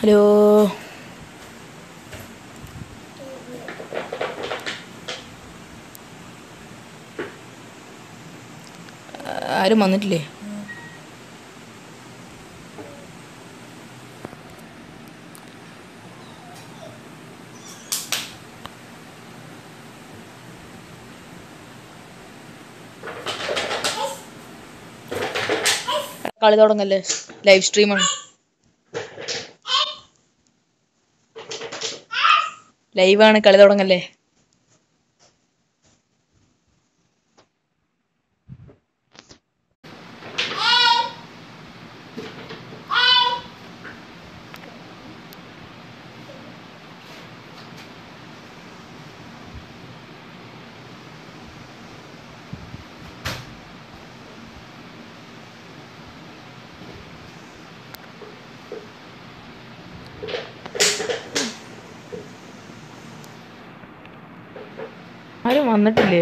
hello ആരും വന്നിട്ടില്ലേ കളി തുടങ്ങല്ലേ ലൈവ് സ്ട്രീമാണ് ലൈവാണ് കളി തുടങ്ങല്ലേ ആരും വന്നിട്ടില്ലേ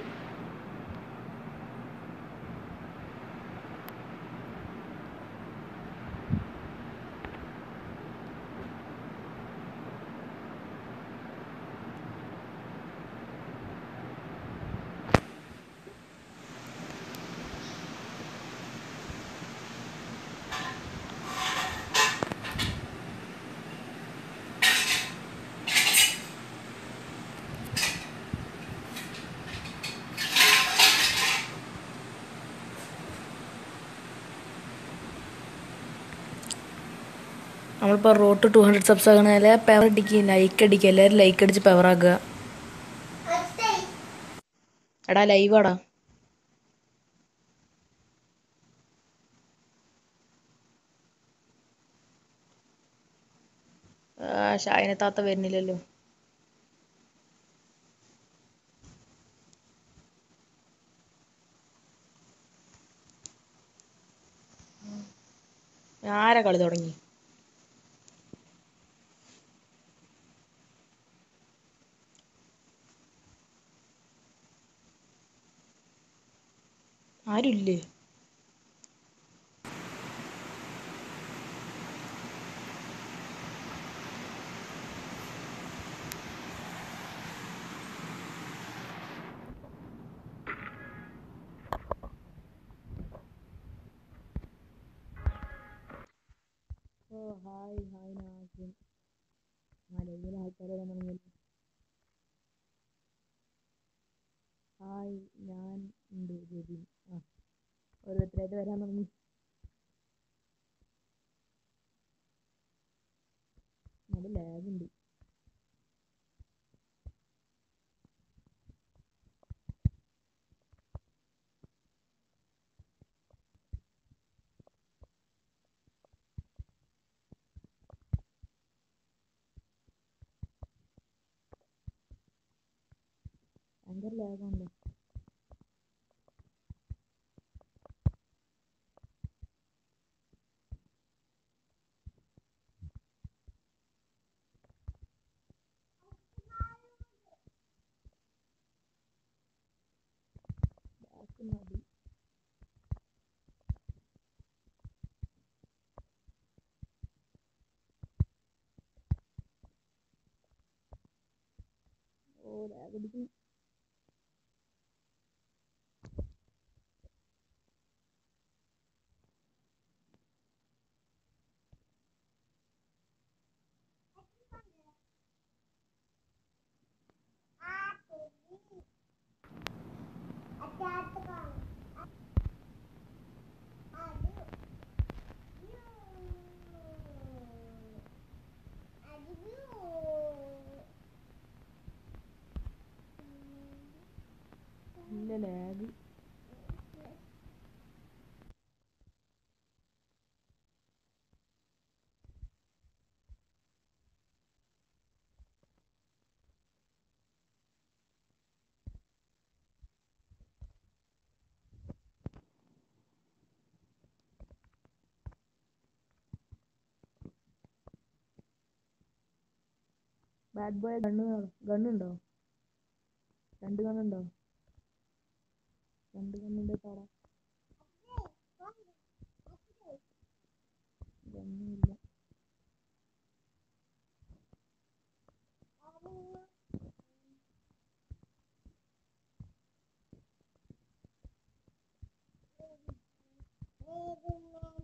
നമ്മളിപ്പോൾ റോട്ട് ടു ഹൺഡ്രഡ് സബ്സ് ആകണല്ലേ പവർ അടിക്കുക ലൈക്ക് അടിക്കുക എല്ലാവരും ലൈക്ക് അടിച്ച് പവർ ആക്കുക എടാ ലൈവ് ആടാ ആ ഷായന താത്ത വരുന്നില്ലല്ലോ ആരാ കളി തുടങ്ങി ആരുമില്ലേ ഓ ഹായ് ഹായ് നാസിം ആ ലൈവിൽ ആൾക്കാരെ തുടങ്ങിയല്ലോ ഹായ് ഞാൻ ഉണ്ട് ജെബിൻ ആ ഓരോരുത്തരായിട്ട് വരാൻ തുടങ്ങി നല്ല ലാഗ് ഉണ്ട് ഭയങ്കര ലാഗാണല്ലോ ബാക്ക് മതി ഓ ലാഗ് അടിക്കും നല്ല ലാഗ് ബാഡ് ബോയ് ഗണ്ണ് ഗണ്ണുണ്ടോ രണ്ട് ഗണ്ണുണ്ടോ രണ്ട് ഗണ്ണുണ്ട് താടാ ഗണ്ണില്ല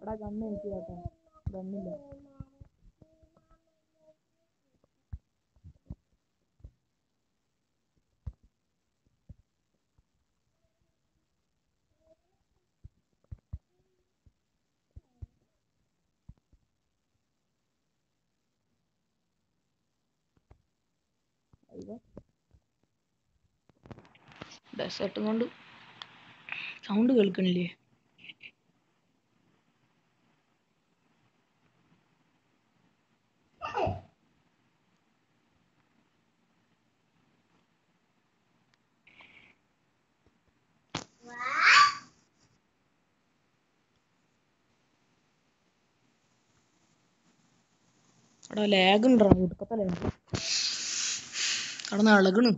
എടാ കണ്ണ് എനിക്ക് കേട്ടോ കണ്ണില്ല ഡെസേർട്ടും കൊണ്ട് സൗണ്ട് കേൾക്കണില്ലേ എടാ ലാഗ് ഉണ്ടോ ഒടുക്കത്തെ ലാഗ് കടന്ന് ഇളകണ്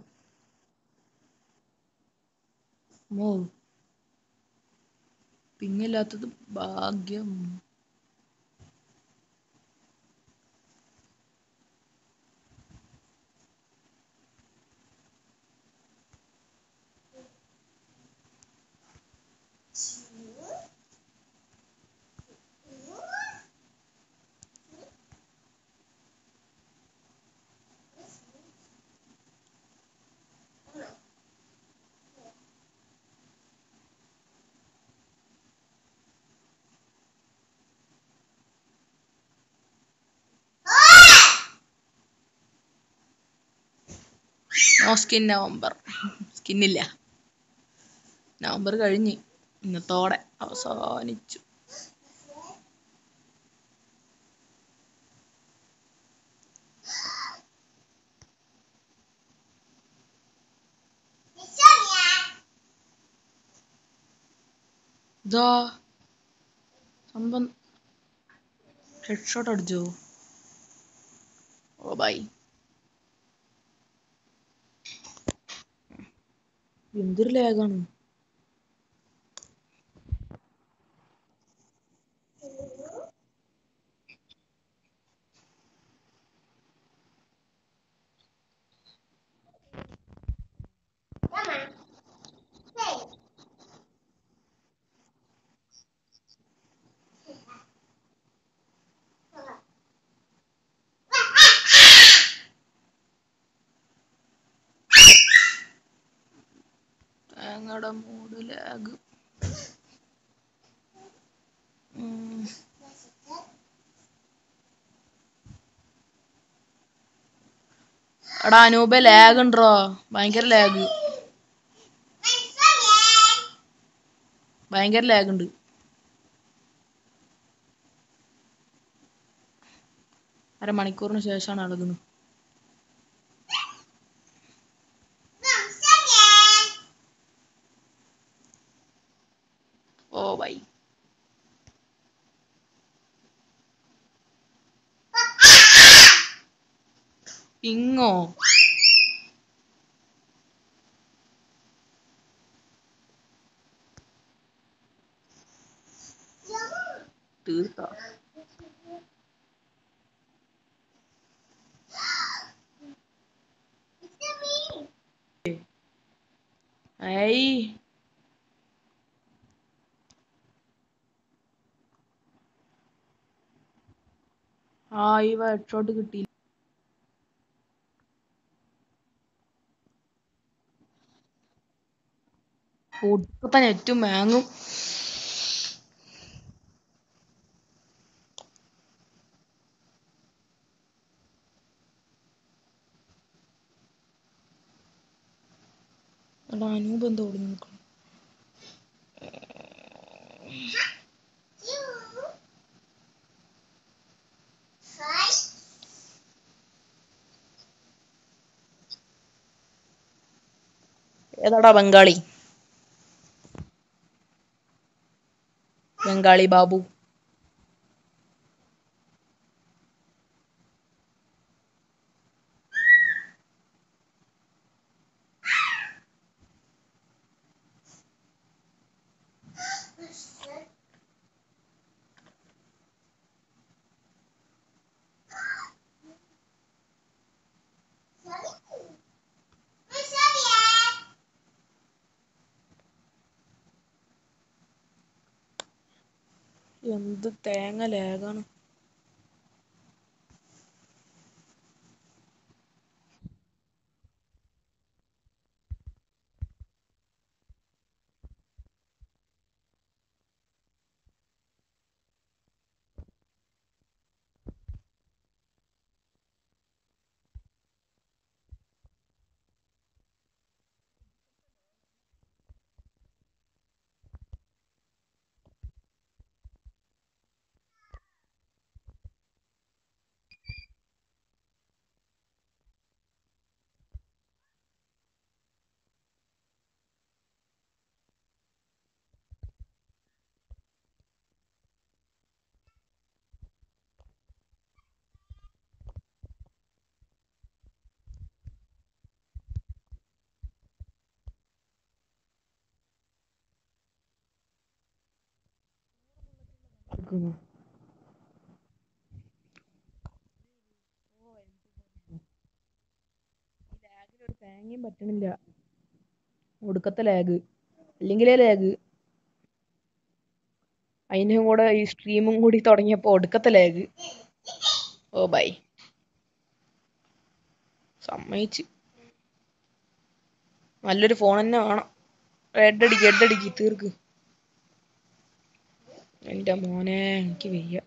മോ പിങ്ങില്ലാത്തത് ഭാഗ്യം നോ സ്കിൻ നവംബർ സ്കിന്നില്ല നവംബർ കഴിഞ്ഞ് ഇന്നത്തോടെ അവസാനിച്ചു ഇതാ സംഭവം ഹെഡ് ഷോട്ട് അടിച്ചോ ഓ ബൈ എന്തൊരു ലാഗാണ് തേങ്ങയുടെ മൂട് ലാഗ് എടാ അനൂപ ലാഗ് ഉണ്ടോ ഭയങ്കര ലാഗ് ഭയങ്കര ലാഗ് ഉണ്ട് അരമണിക്കൂറിന് ശേഷമാണ് ഇളകുന്നത് ഓ ബൈ ഇങ്ങോ തീർത്ത ഏയ് ആ ഈ ഹെഡ്ഷോട്ട് കിട്ടി ഒടുക്കത്തെ നെറ്റും മാങ്ങും എടാ അനൂപ് എന്താ ഓടി നിൽക്കണം ഏതാടാ ബംഗാളി ബംഗാളി ബാബു എന്ത് തേങ്ങ ലേഗാണ് എടുക്കുന്നു ഒരു തേങ്ങയും പറ്റണില്ല ഒടുക്കത്തെ ലാഗ് അല്ലെങ്കിലേ ലാഗ് അതിനും കൂടെ ഈ സ്ട്രീമും കൂടി തുടങ്ങിയപ്പോ ഒടുക്കത്തെ ലാഗ് ഓ ബൈ സമ്മതിച്ച് നല്ലൊരു ഫോൺ തന്നെ വേണം ഹെഡടിക്ക് ഹെഡടിക്ക് തീർക്ക് എന്റെ മോനെ എനിക്ക് വയ്യ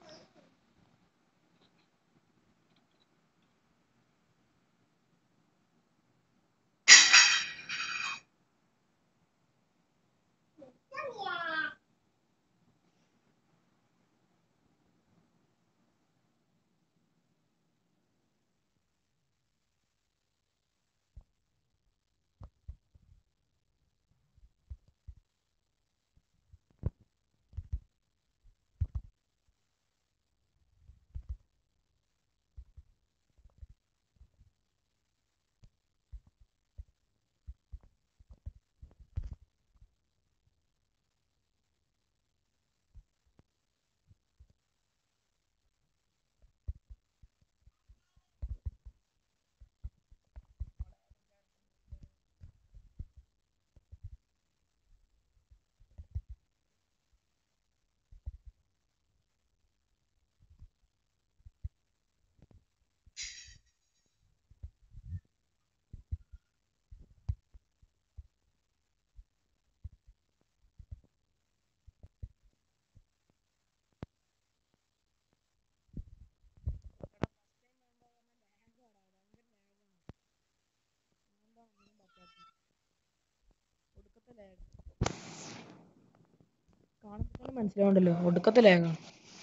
കാണുമ്പോൾ മനസ്സിലാവണ്ടല്ലോ ഒടുക്കത്തെ ലാഗാണ്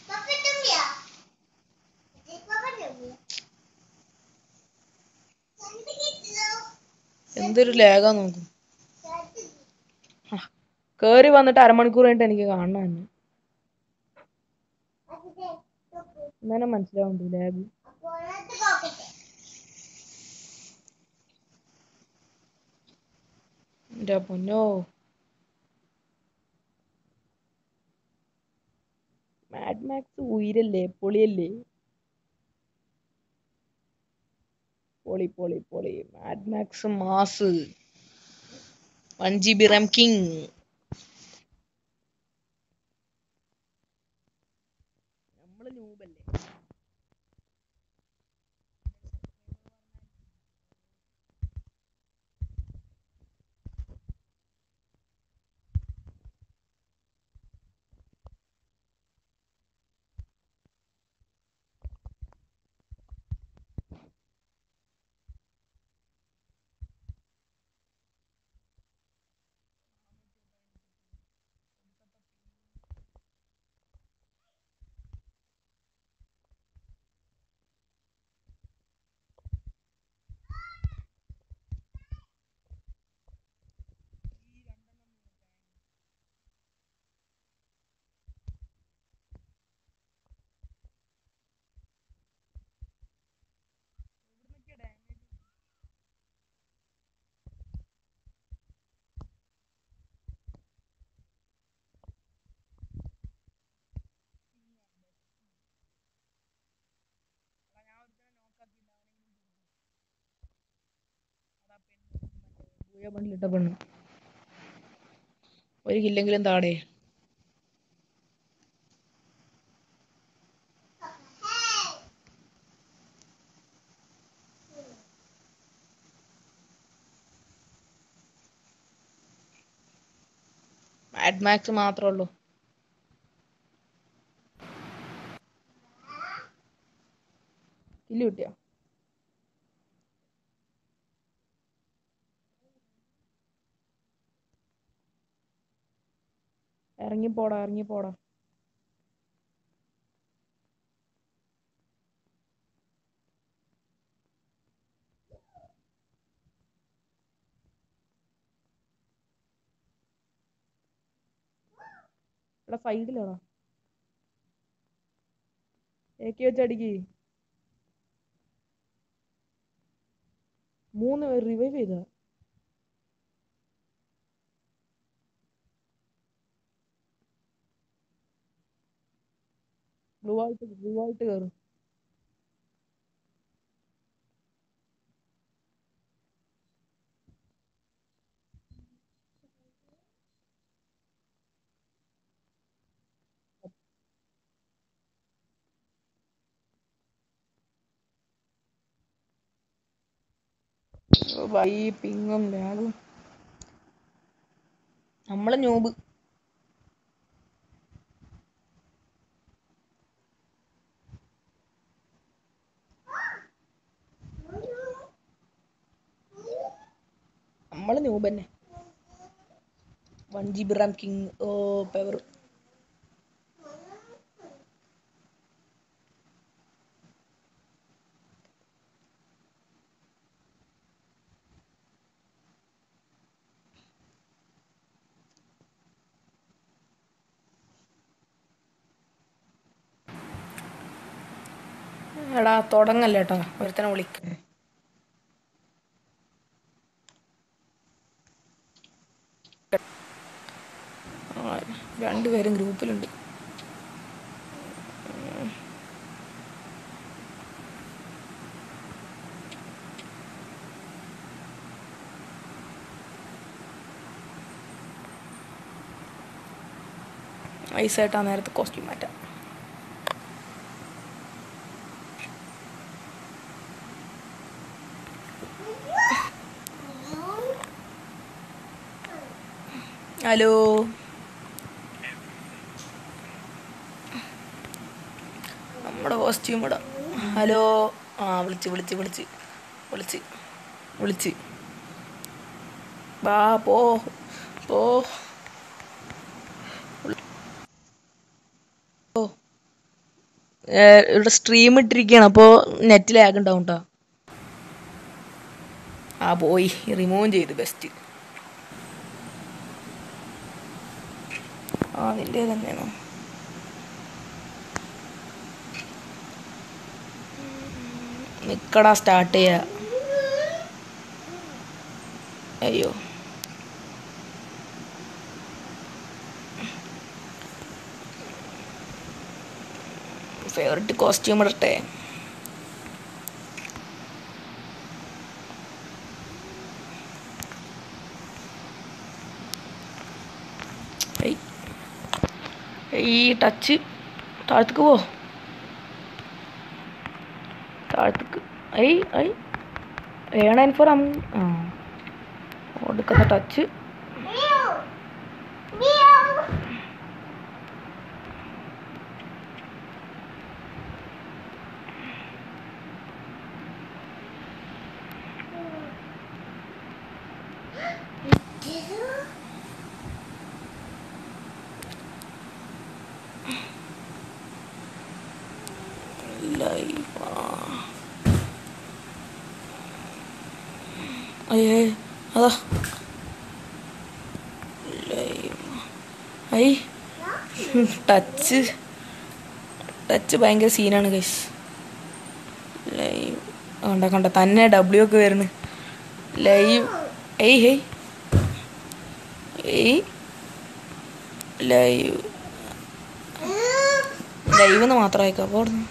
എന്തൊരു ലാഗാ നോക്കും കേറി വന്നിട്ട് അരമണിക്കൂർ കഴിഞ്ഞിട്ട് എനിക്ക് കാണണം തന്നെ എന്നാലും മനസ്സിലാവുന്നുണ്ട് ലാഗ് എന്റെ പൊന്നോ മാഡ് മാക്സ് ഉയരല്ലേ പൊളിയല്ലേ പൊളി പൊളി പൊളി mad max mass one G B RAM king നമ്മള് നൂബല്ലേ ബണ്ടിലിട്ട പെണ്ണ് ഒരു കില്ലെങ്കിലും താടേ മാഡ് മാക്സ് മാത്രമേ ഉള്ളൂ കില്ല് കിട്ടിയോ ഇറങ്ങിപ്പോടാ ഇറങ്ങിപ്പോടാ എടാ സൈഡിലാടാ ഏക്കി വെച്ച് അടിക്ക് മൂന്ന് പേര് റിവൈവ് ചെയ്ത ബ്ലൂ ആയിട്ട് ബ്ലൂ ആയിട്ട് കയറും ബൈ പിങ്ങും ലാഗും നമ്മളെ നോബ് നമ്മള് നോബ് തന്നെ one G B RAM king ഓ പവർ എടാ തുടങ്ങല്ലേ കേട്ടോ ഒരുത്തനെ വിളിക്ക ആ, രണ്ടുപേരും ഗ്രൂപ്പിലുണ്ട് ഐസായിട്ട് ആ നേരത്തെ കോസ്റ്റ്യൂം മാറ്റാം ഹലോ നമ്മുടെ കോസ്റ്റ്യൂം ഇടാം ഹലോ ആ വിളിച്ച് വിളിച്ച് വിളിച്ച് വിളിച്ച് വിളിച്ച് ബാ പോ പോ ഓ ഏ, ഇവിടെ സ്ട്രീം ഇട്ടിരിക്കുകയാണ് അപ്പോൾ നെറ്റ് ലാഗ് ഉണ്ടാവും കേട്ടോ ആ പോയി റിമൂവ് ചെയ്ത് ബെസ്റ്റ് ആ നിന്റെ തന്നെയാണോ നിക്കടാ സ്റ്റാർട്ട് ചെയ്യാ അയ്യോ ഫേവററ്റ് കോസ്റ്റ്യൂം ഇടട്ടെ ഏയ് ഈ ടച്ച് താഴത്തേക്ക് പോ താഴത്തേക്ക് ഐ ഐ ഏ നയൻ ഫോർ അം ആ കൊടുക്കുന്ന ടച്ച് ലൈവ് അയ്യേ അതാ ലൈവ് ഐ ടച്ച് ടച്ച് ഭയങ്കര സീനാണ് ഗൈസ് ലൈവ് കണ്ട കണ്ട തന്നെ ഡബ്ല്യു ഒക്കെ വരുന്നു ലൈവ് ഏയ് ഹേയ് ഏയ് ലൈവ് ലൈവ് എന്ന് മാത്രം അയക്കാം അപ്പോൾ അവിടുന്ന്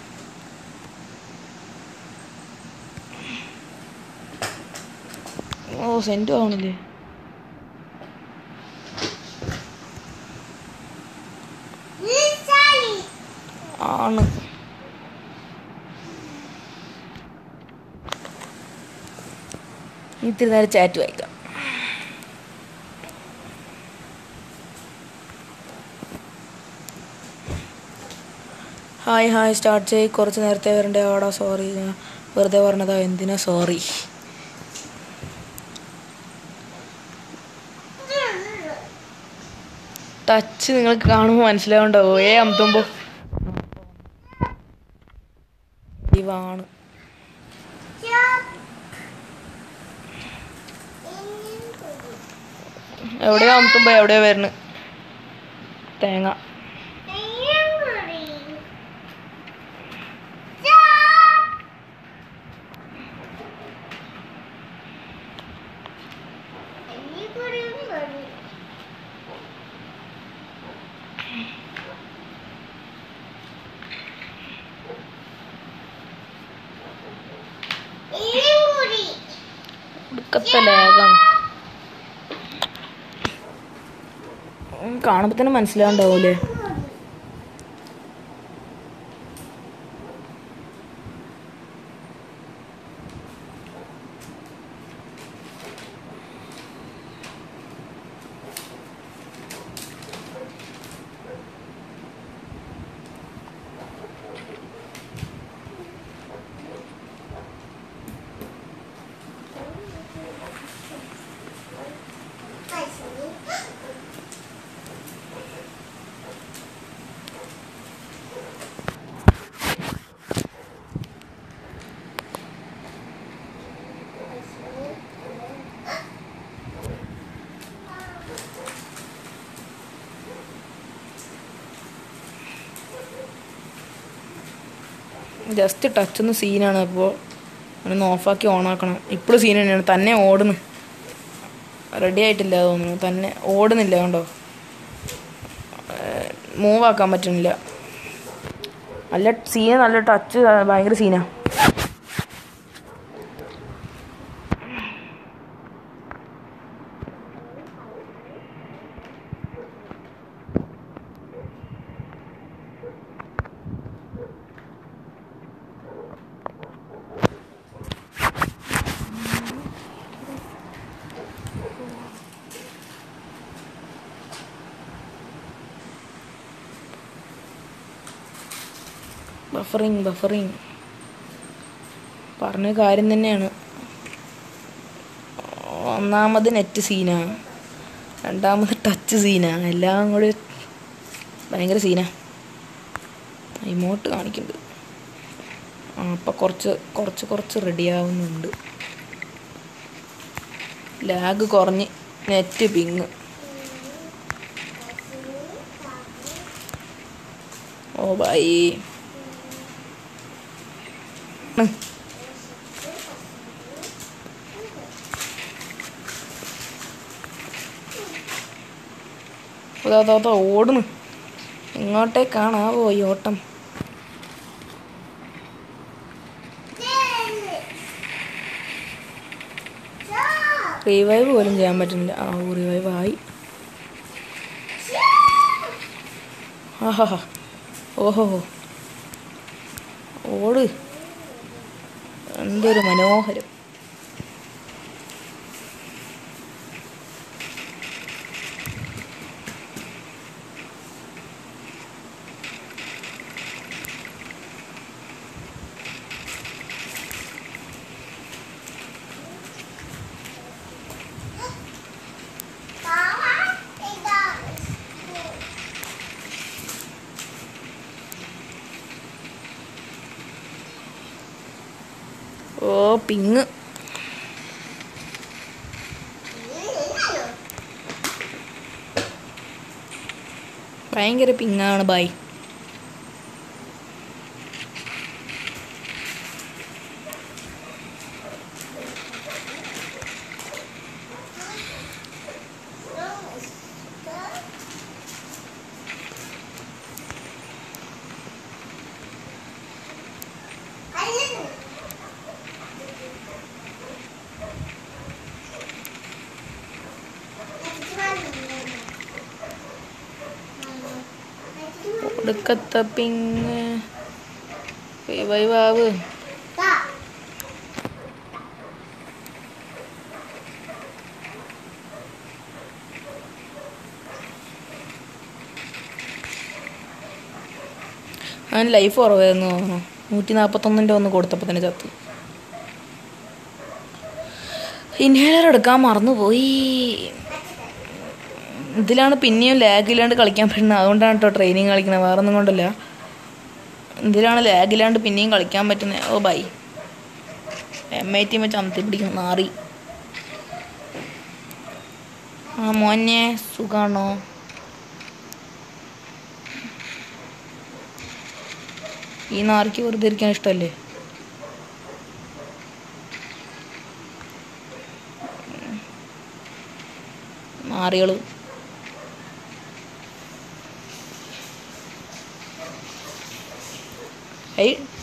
ഓ സെൻറ്റും ആവണില്ലേ ആണ് ഇത്തിരി നേരം ചാറ്റ് വായിക്കാം ഹായ് ഹായ് സ്റ്റാർട്ട് ചെയ് കുറച്ച് നേരത്തെ വരണ്ടേ ആടാ സോറി വെറുതെ പറഞ്ഞതാ എന്തിനാ സോറി ടച്ച് നിങ്ങൾക്ക് കാണുമ്പോൾ മനസ്സിലാവുണ്ടാവോ ഏ അമ്പത്തുമ്പോ ഇവാണ് എവിടെയോ അമ്പത്തുമ്പോ എവിടെയോ വരുന്നു തേങ്ങ ഒടുക്കത്തെ ലേഖം കാണുമ്പോ തന്നെ മനസ്സിലാവുണ്ടാവൂലേ ജസ്റ്റ് ടച്ച് ഒന്ന് സീനാണ് അപ്പോൾ ഒന്ന് ഓഫാക്കി ഓണാക്കണം ഇപ്പോഴും സീൻ തന്നെയാണ് തന്നെ ഓടുന്നു റെഡി ആയിട്ടില്ല തോന്നുന്നു തന്നെ ഓടുന്നില്ല കണ്ടോ മൂവ് ആക്കാൻ പറ്റുന്നില്ല നല്ല സീന് നല്ല ടച്ച് ഭയങ്കര സീനാ ബഫറിങ് ബഫറിങ് പറഞ്ഞ കാര്യം തന്നെയാണ് ഒന്നാമത് നെറ്റ് സീനാ രണ്ടാമത് ടച്ച് സീനാ എല്ലാം കൂടി ഭയങ്കര സീനാ ഇമോട്ട് കാണിക്കുന്നുണ്ട് ആ അപ്പം കുറച്ച് കുറച്ച് കുറച്ച് റെഡി ആവുന്നുണ്ട് ലാഗ് കുറഞ്ഞ് നെറ്റ് പിങ് ഓ ബൈ അതാ ഓടുന്നു എങ്ങോട്ടേക്കാണാവോ ഈ ഓട്ടം റിവൈവ് പോലും ചെയ്യാൻ പറ്റുന്നില്ല ആ റിവൈവ് ആയി ആഹാ ഓഹോ ഓട് എന്തൊരു മനോഹരം ഓ പിങ് ഭയങ്കര പിങ്ങാണ് ബായ് ഒടുക്കത്തെ പിങ് റിവൈവ് ആവ് അവന് ലൈഫ് കുറവായിരുന്നു തോന്നുന്നു നൂറ്റി നാൽപ്പത്തൊന്നിൻ്റെ ഒന്ന് കൊടുത്തപ്പോൾ തന്നെ ചത്തു ഇൻഹേലർ എടുക്കാൻ മറന്നുപോയി ഇതിലാണ് പിന്നെയും ലാഗില്ലാണ്ട് കളിക്കാൻ പറ്റുന്നത് അതുകൊണ്ടാണ് കേട്ടോ ട്രെയിനിങ് കളിക്കുന്നത് വേറെ ഒന്നും കൊണ്ടല്ല ഇതിലാണ് ലാഗില്ലാണ്ട് പിന്നെയും കളിക്കാൻ പറ്റുന്നത് ഓ ബൈ എം ഐ ടി വെച്ച് അമത്തി പിടിക്കും നാറി ആ മോനെ സുഖാണോ ഈ നാറിക്ക് വെറുതെ ഇരിക്കാൻ ഇഷ്ടമല്ലേ നാറികള് ഏയ്